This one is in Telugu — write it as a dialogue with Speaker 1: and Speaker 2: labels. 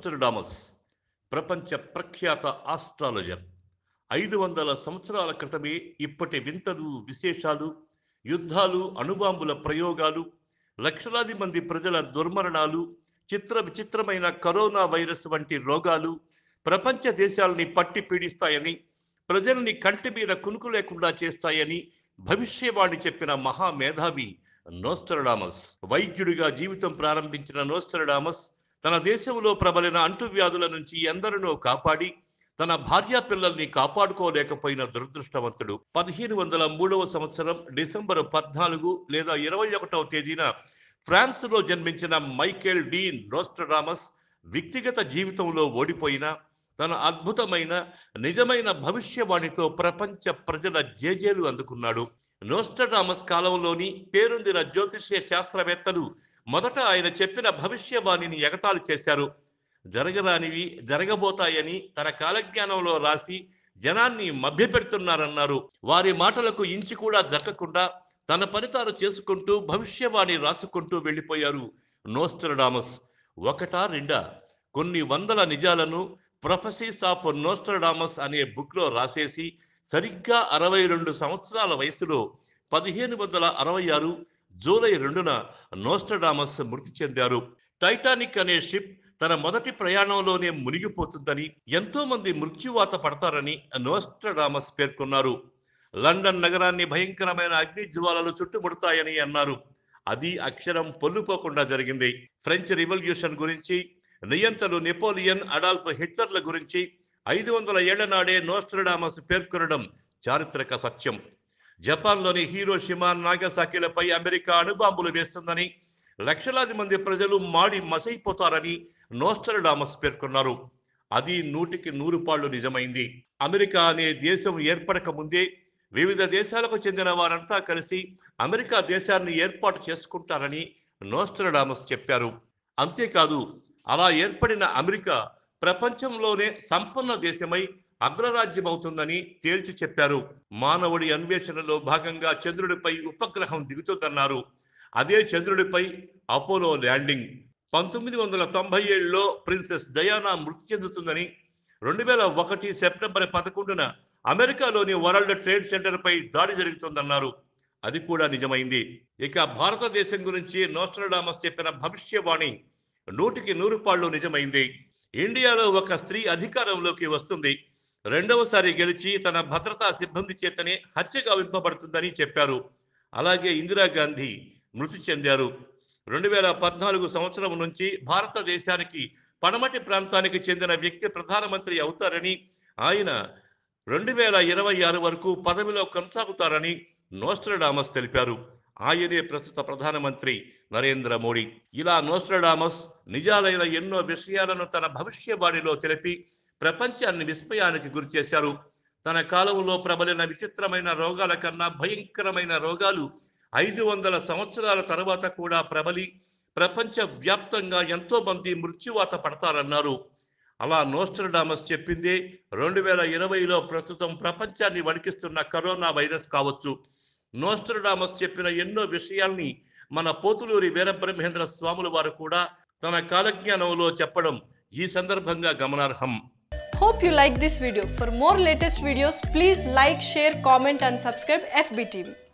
Speaker 1: నోస్టర్డామస్ ప్రపంచ ప్రఖ్యాత ఆస్ట్రాలజర్ ఐదు వందల సంవత్సరాల క్రితమే ఇప్పటి వింతలు విశేషాలు యుద్ధాలు అణుబాంబుల ప్రయోగాలు లక్షలాది మంది ప్రజల దుర్మరణాలు చిత్ర విచిత్రమైన కరోనా వైరస్ వంటి రోగాలు ప్రపంచ దేశాలని పట్టి పీడిస్తాయని ప్రజల్ని కంటి మీద కునుకు లేకుండా చేస్తాయని భవిష్యవాణి చెప్పిన మహామేధావి నోస్టరడామస్ వైద్యుడిగా జీవితం ప్రారంభించిన నోస్టరడామస్ తన దేశంలో ప్రబలిన అంటువ్యాధుల నుంచి ఎందరినో కాపాడి తన భార్యా పిల్లల్ని కాపాడుకోలేకపోయిన దురదృష్టవంతుడు పదిహేను వందల మూడవ సంవత్సరం డిసెంబర్ పద్నాలుగు లేదా ఇరవై ఒకటవ తేదీన ఫ్రాన్స్లో జన్మించిన మైకేల్ డీన్ నోస్ట్రడామస్ వ్యక్తిగత జీవితంలో ఓడిపోయిన తన అద్భుతమైన నిజమైన భవిష్యవాణితో ప్రపంచ ప్రజల జేజేలు అందుకున్నాడు నోస్ట్రడామస్ కాలంలోని పేరొందిన జ్యోతిష్య శాస్త్రవేత్తలు మొదట ఆయన చెప్పిన భవిష్యవాణిని ఎగతాళి చేశారు జరగరానివి జరగబోతాయని తన కాలజ్ఞానంలో రాసి జనాన్ని మభ్యపెడుతున్నారన్నారు వారి మాటలకు ఇంచి కూడా దక్కకుండా తన పని తాను చేసుకుంటూ భవిష్యవాణి రాసుకుంటూ వెళ్ళిపోయారు నోస్టరడామస్ ఒకటా రెండా కొన్ని వందల నిజాలను ప్రొఫెసీస్ ఆఫ్ నోస్టరడామస్ అనే బుక్లో రాసేసి సరిగ్గా అరవై రెండు సంవత్సరాల వయసులో పదిహేను వందల అరవై ఆరు జూలై రెండున నోస్టడామస్ మృతి చెందారు టైటానిక్ అనే షిప్ తన మొదటి ప్రయాణంలోనే మునిగిపోతుందని ఎంతో మంది మృత్యువాత పడతారని నోస్టడామస్ పేర్కొన్నారు లండన్ నగరాన్ని భయంకరమైన అగ్ని జ్వాలలు చుట్టుముడతాయని అన్నారు అది అక్షరం పొల్లుపోకుండా జరిగింది ఫ్రెంచ్ రివల్యూషన్ గురించి నియంతలు నెపోలియన్ అడాల్ఫ్ హిట్లర్ల గురించి ఐదు వందల ఏళ్ల నాడే నోస్ట్రడామస్ పేర్కొనడం చారిత్రక సత్యం జపాన్లోని హీరోషిమా నాగసాకిలపై అమెరికా అణుబాంబులు వేస్తుందని లక్షలాది మంది ప్రజలు మాడి మసైపోతారని నోస్టరడామస్ పేర్కొన్నారు అది నూటికి నూరు పాళ్ళు నిజమైంది అమెరికా అనే దేశం ఏర్పడక ముందే వివిధ దేశాలకు చెందిన వారంతా కలిసి అమెరికా దేశాన్ని ఏర్పాటు చేసుకుంటారని నోస్టరడామస్ చెప్పారు అంతేకాదు అలా ఏర్పడిన అమెరికా ప్రపంచంలోనే సంపన్న దేశమై అగ్రరాజ్యమవుతుందని తేల్చి చెప్పారు మానవుడి అన్వేషణలో భాగంగా చంద్రుడిపై ఉపగ్రహం దిగుతుందన్నారు అదే చంద్రుడిపై అపోలో ల్యాండింగ్ పంతొమ్మిది వందల తొంభై ఏడులో ప్రిన్సెస్ డయానా మృతి చెందుతుందని రెండు వేల ఒకటి సెప్టెంబర్ పదకొండున అమెరికాలోని వరల్డ్ ట్రేడ్ సెంటర్పై దాడి జరుగుతుందన్నారు అది కూడా నిజమైంది ఇక భారతదేశం గురించి నోస్ట్రడామస్ చెప్పిన భవిష్యవాణి నూటికి నూరు పాళ్ళు నిజమైంది ఇండియాలో ఒక స్త్రీ అధికారంలోకి వస్తుంది రెండవసారి గెలిచి తన భద్రతా సిబ్బంది చేతనే హత్య గావింపబడుతుందని చెప్పారు అలాగే ఇందిరాగాంధీ మృతి చెందారు రెండు వేల పద్నాలుగు సంవత్సరం నుంచి భారతదేశానికి పడమటి ప్రాంతానికి చెందిన వ్యక్తి ప్రధానమంత్రి అవుతారని ఆయన రెండు వేల ఇరవై ఆరు వరకు పదవిలో కొనసాగుతారని నోస్ట్రడామస్ తెలిపారు ఆయనే ప్రస్తుత ప్రధానమంత్రి నరేంద్ర మోడీ ఇలా నోస్ట్రడామస్ నిజాలైన ఎన్నో విషయాలను తన భవిష్యవాణిలో తెలిపి ప్రపంచాన్ని విస్మయానికి గురిచేశారు తన కాలంలో ప్రబలిన విచిత్రమైన రోగాల కన్నా భయంకరమైన రోగాలు ఐదు వందల సంవత్సరాల తర్వాత కూడా ప్రబలి ప్రపంచ వ్యాప్తంగా ఎంతో మంది మృత్యువాత పడతారన్నారు అలా నోస్ట్రడామస్ చెప్పిందే రెండు వేల ఇరవైలో ప్రస్తుతం ప్రపంచాన్ని వణికిస్తున్న కరోనా వైరస్ కావచ్చు నోస్ట్రడామస్ చెప్పిన ఎన్నో విషయాల్ని మన పోతులూరి వీరబ్రహ్మేంద్ర స్వాముల వారు కూడా తన కాలజ్ఞానంలో చెప్పడం ఈ సందర్భంగా గమనార్హం
Speaker 2: Hope you like this video. For more latest videos, please like, share, comment and subscribe FB TV.